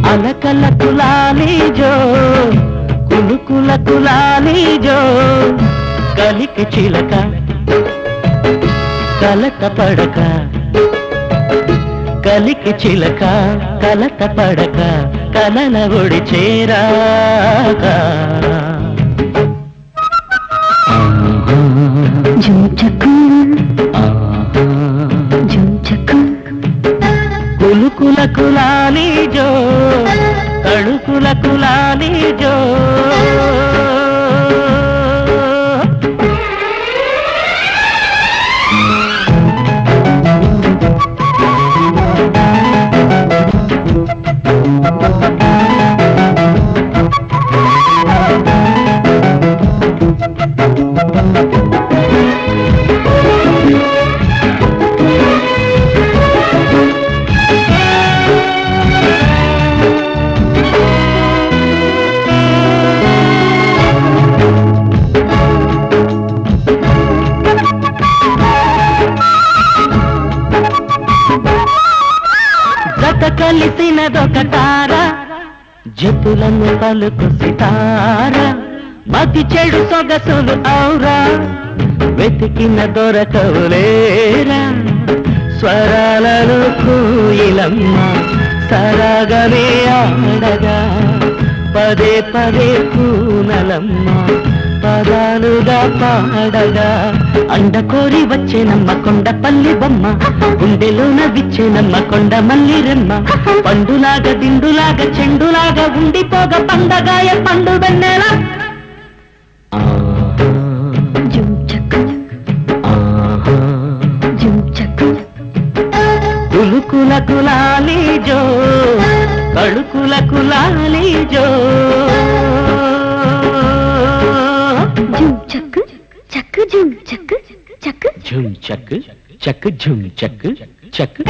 అలకల కులాలీజో కులుకుల కులాలీజో కలికి చిలక కలత పడక కలికి చిలక కలత పడక కలల ఒడి చేరాక జుంచకు జుంచకు కులుకుల కులాలీజో తడుకుల కులాలీజో జత కలిసినదొక తార జతులను పలుకు సితార మతి చెడు సొగసులు ఔరా వెతికిన దొరకవులేరా స్వరాలలో కోయిలమ్మ సరాగమే ఆడగా పదే పదే పూనలమ్మ పదాలుగా పాడగా అండ కోరి వచ్చేనమ్మ కొండపల్లి బొమ్మ గుండెలోన విచ్చేనమ్మ కొండ మల్లి రెమ్మ పండులాగా దిండులాగా చెండులాగా ఉండిపోగా పండగాయ పండు వెన్నెలా జుంచకు జుంచకు కులుకుల కులాలీజో కడుకుల కులాలీజో జుంచకు చక్కు జుంచకు చక్కు ఝుమ్ చక్ చక్ ఝుమ్ చక్ చక్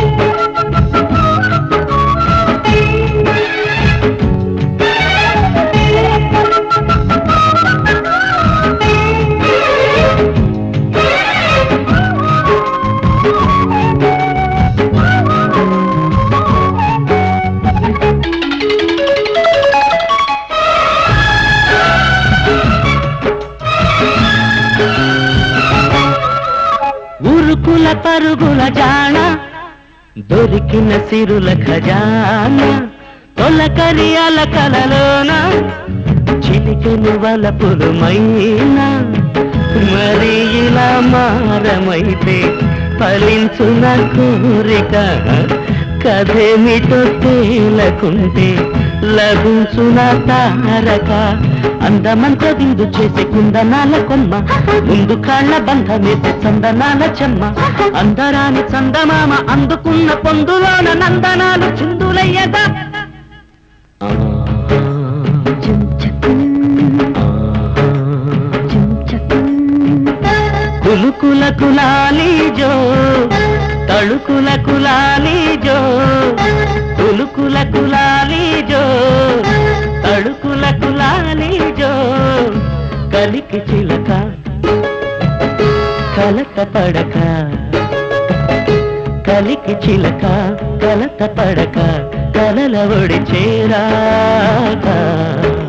ఉరుకుల పరుగుల జాణ దొరికిన సిరుల ఖజానా తొలకరి అలకలలోన చిలికెను వలపులు మైనా మరి ఇలా మారమైతే ఫలించున కోరిక కథేమిటో తేలకుంటే లభించున తారక అందమంత విందు చేసే కుందనాల కొమ్మ ముందు కాళ్ళ బంధమేసే చందనాల చెమ్మ అందరాని చందమామ అందుకున్న పొందులోన నందనాలు చిందులయ్యగా జుంచకు జుంచకు కులుకుల కులాలీజో తళుకుల కులాలీజో కులుకుల కులాలీజో తళుకుల కులాలీజో కలికి చిలక కలత పడక కలికి చిలక కలత పడక కలల ఒడి చేరాక